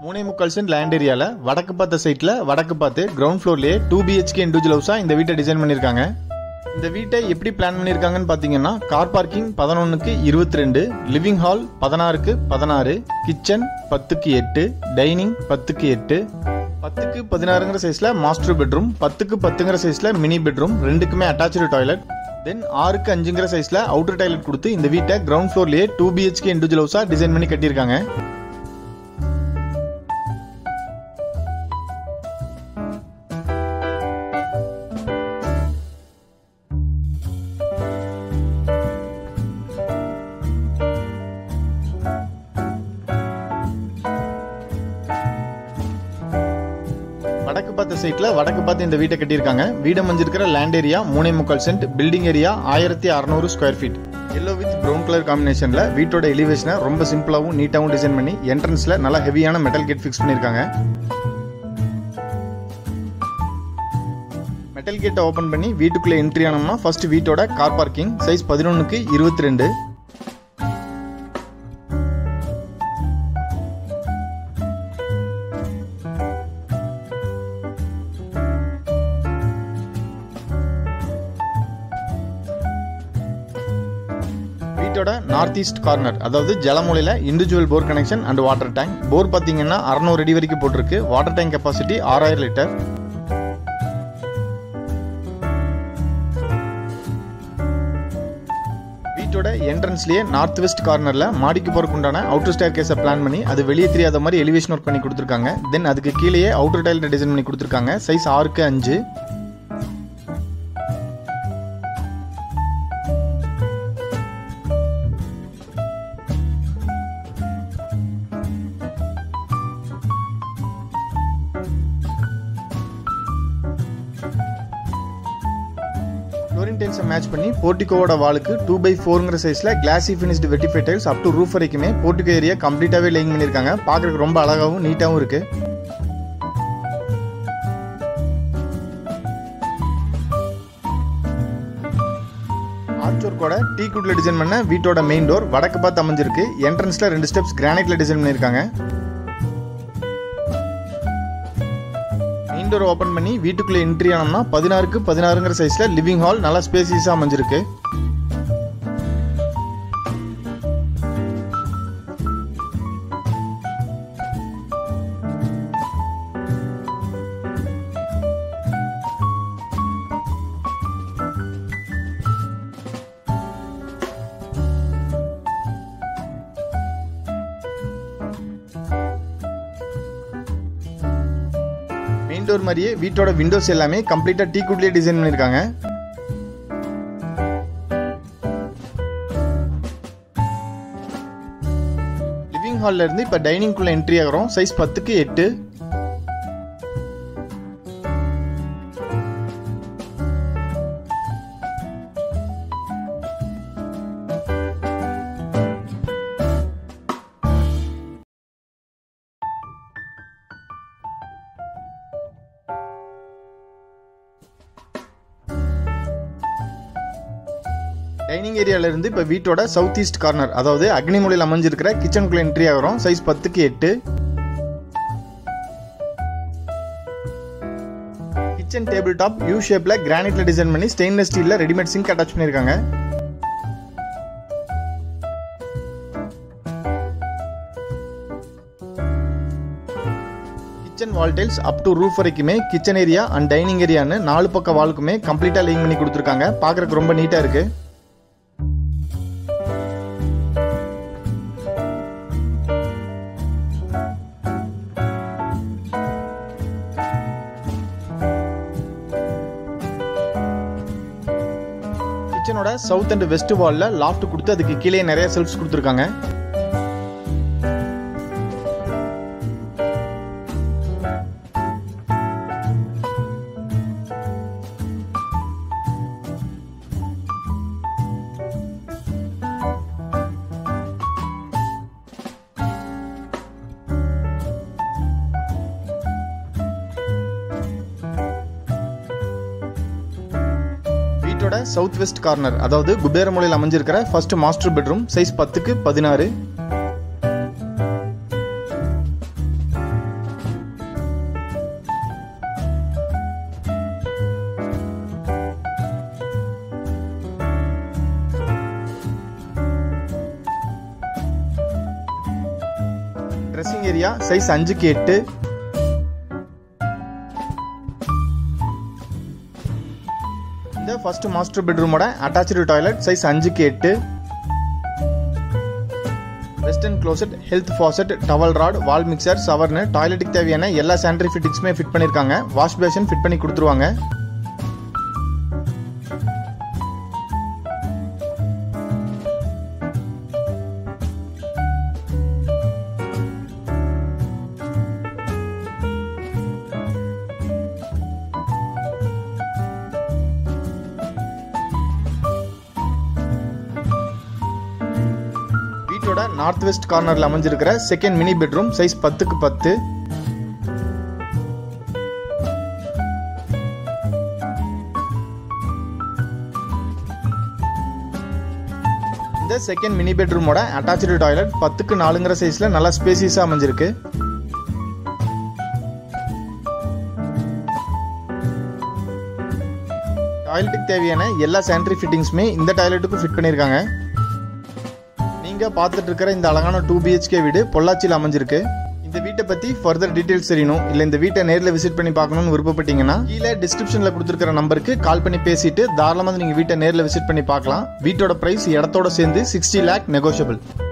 மூணே முக்கால் cent land ஏரியாவில் வடக்கு பார்த்த சைட்டில் வடக்கு பார்த்து கிரவுண்ட் ஃப்ளோர்லேயே டூ பிஹெச்கே இண்டிவிஜுவல் ஹவுஸாக இந்த வீட்டை டிசைன் பண்ணியிருக்காங்க இந்த வீட்டை எப்படி பிளான் பண்ணியிருக்காங்கன்னு பார்த்தீங்கன்னா கார் பார்க்கிங் பதினொன்றுக்கு இருபத்தி ரெண்டு லிவிங் ஹால் பதினாறுக்கு பதினாறு கிச்சன் பத்துக்கு எட்டு டைனிங் பத்துக்கு எட்டு பத்துக்கு பதினாறுங்கிற சைஸில் மாஸ்டர் பெட்ரூம் பத்துக்கு பத்துங்கிற சைஸில் மினி பெட்ரூம் ரெண்டுக்குமே அட்டாச்சு டாய்லெட் தென் ஆறுக்கு அஞ்சுங்கிற சைஸில் அவுட்டர் டாய்லெட் கொடுத்து இந்த வீட்டை கிரவுண்ட் ஃப்ளோர்லேயே டூ பிஹெச்கே இண்டிவிஜுவல் ஹவுஸாக டிசைன் பண்ணி கட்டியிருக்காங்க வடக்கு பார்த்த சைட்ல வடக்கு பார்த்து இந்த வீட்டை கட்டியிருக்காங்க வீடு அமைஞ்சிருக்கிற லேண்ட் ஏரியா மூணே முக்கால் சென்ட் பில்டிங் ஏரியா ஆயிரத்தி அறநூறு square feet yellow with brown colour காம்பினேஷன்ல வீட்டோட எலிவேஷனை ரொம்ப சிம்பிளாகவும் நீட்டாகவும் டிசைன் பண்ணி என்ட்ரன்ஸ்ல நல்லா ஹெவியான மெட்டல் கேட் ஃபிக்ஸ் பண்ணியிருக்காங்க மெட்டல் கேட்டை ஓப்பன் பண்ணி வீட்டுக்குள்ள என்ட்ரி ஆனோம்னா ஃபர்ஸ்ட் வீட்டோட கார் பார்க்கிங் சைஸ் பதினொன்றுக்கு இருபத்தி ரெண்டு வீட்டோட நார்த் ஈஸ்ட் கார்னர் அதாவது ஜலமூலையில் individual bore connection and water tank bore பார்த்தீங்கன்னா அறநூறு அடி வரைக்கும் போட்டிருக்கு வாட்டர் டேங்க் கெப்பாசிட்டி ஆறாயிரம் லிட்டர் வீட்டோட என்ட்ரன்ஸ்லயே நார்த் வெஸ்ட் கார்னர்ல மாடிக்கு போறதுக்கு உண்டான அவுட்டர் ஸ்டேர் கேஸை பிளான் பண்ணி அது வெளியே தெரியாத மாதிரி எலிவேஷன் ஒர்க் பண்ணி கொடுத்துருக்காங்க தென் அதுக்கு கீழேயே அவுட்டர் டைல் டிசைன் பண்ணி கொடுத்துருக்காங்க சைஸ் ஆறுக்கு அஞ்சு ஃப்ளோரிங் டைல்ஸை மேட்ச் பண்ணி போர்ட்டிகோவோட வாலுக்கு டூ பை ஃபோருங்கிற சைஸில் classy finished vitrified tiles up to roof வரைக்குமே போர்ட்டிகோ ஏரியா கம்ப்ளீட்டாகவே லைன் பண்ணியிருக்காங்க பார்க்குறதுக்கு ரொம்ப அழகாகவும் நீட்டாகவும் இருக்குது ஆர்ச்சோர்க்கோட டீ குட்ல டிசைன் பண்ண வீட்டோட மெயின் டோர் வடக்கு பார்த்து அமைஞ்சிருக்கு என்ட்ரன்ஸ்ல ரெண்டு ஸ்டெப்ஸ் கிரானைட்ல டிசைன் பண்ணியிருக்காங்க மெயின் டோர் ஓப்பன் பண்ணி வீட்டுக்குள்ள என்ட்ரி ஆனோம்னா பதினாறுக்கு பதினாறுங்கிற சைஸ்ல லிவிங் ஹால் நல்லா ஸ்பேசியஸா அமைஞ்சிருக்கு மெயின் டோர் மாதிரியே வீட்டோட விண்டோஸ் எல்லாமே கம்ப்ளீட்டா டீ குட்லயே டிசைன் பண்ணிருக்காங்க லிவிங் ஹால்ல இருந்து இப்ப டைனிங் குள்ள என்ட்ரி ஆகிறோம் சைஸ் பத்துக்கு எட்டு டைனிங் ஏரியால இருந்து இப்ப வீட்டோட சவுத் ஈஸ்ட் கார்னர் அதாவது அக்னிமூலையில் அமைஞ்சிருக்கிற கிச்சனுக்குள்ள என்ட்ரி ஆகிறோம் சைஸ் பத்துக்கு எட்டு கிச்சன் டேபிள் டாப் யூ ஷேப்ல கிரானைட்ல டிசைன் பண்ணி ஸ்டெயின்லெஸ் ஸ்டீல்ல ரெடிமேட் சிங்க் அட்டாச் பண்ணிருக்காங்க kitchen wall tiles up to roof வரைக்குமே கிச்சன் ஏரியா அண்ட் டைனிங் ஏரியான்னு நாலு பக்க வாலுக்குமே கம்ப்ளீட்டா லிங்க் பண்ணி கொடுத்துருக்காங்க பார்க்கறதுக்கு ரொம்ப நீட்டா இருக்கு கிச்சனோட சவுத் அண்ட் வெஸ்ட் வால்ல லாஃப்ட் கொடுத்து அதுக்கு கீழே நிறைய செல்ஃப்ஸ் கொடுத்துருக்காங்க வீட்டோட சவுத் வெஸ்ட் கார்னர் அதாவது குபேரமூலையில் அமைஞ்சிருக்கிற ஃபர்ஸ்ட் மாஸ்டர் பெட்ரூம் சைஸ் பத்துக்கு பதினாறு ட்ரெஸ்ஸிங் ஏரியா சைஸ் அஞ்சுக்கு எட்டு இந்த ஃபர்ஸ்ட் மாஸ்டர் பெட்ரூமோட அட்டாச்சு டாய்லெட் சைஸ் அஞ்சுக்கு எட்டு western closet health faucet towel rod wall mixer சவர்னு டாய்லெட்டுக்கு தேவையான எல்லா சானிடரி ஃபிட்டிங்ஸுமே ஃபிட் பண்ணியிருக்காங்க வாஷ் பேஷன் ஃபிட் பண்ணி கொடுத்துருவாங்க வீட்டோட நார்த் வெஸ்ட் கார்னர்ல அமைஞ்சிருக்கிற செகண்ட் மினி பெட்ரூம் சைஸ் பத்துக்கு பத்து இந்த செகண்ட் மினி பெட்ரூமோட அட்டாச்சு டாய்லெட் பத்துக்கு நாலுங்கிற சைஸ்ல நல்லா ஸ்பேசியஸா அமைஞ்சிருக்கு டாய்லெட்டுக்கு தேவையான எல்லா சானிடரி ஃபிட்டிங்ஸுமே இந்த டாய்லெட்டுக்கும் ஃபிட் பண்ணியிருக்காங்க நீங்க பார்த்துட்டு இருக்கிற இந்த அழகான டூ பிஹெச்கே வீடு பொள்ளாச்சியில் அமைஞ்சிருக்கு இந்த வீட்டை பத்தி ஃபர்தர் டீடைல்ஸ் தெரியணும் இல்ல இந்த வீட்டை நேர்ல விசிட் பண்ணி பார்க்கணும்னு விருப்பப்பட்டீங்கன்னா கீழே டிஸ்கிரிப்ஷன்ல கொடுத்துருக்கிற நம்பருக்கு கால் பண்ணி பேசிட்டு தாராளமாக நீங்க வீட்டை நேர்ல விசிட் பண்ணி பார்க்கலாம் வீட்டோட பிரைஸ் இடத்தோட சேர்ந்து சிக்ஸ்டி லேக் நெகோஷியபிள்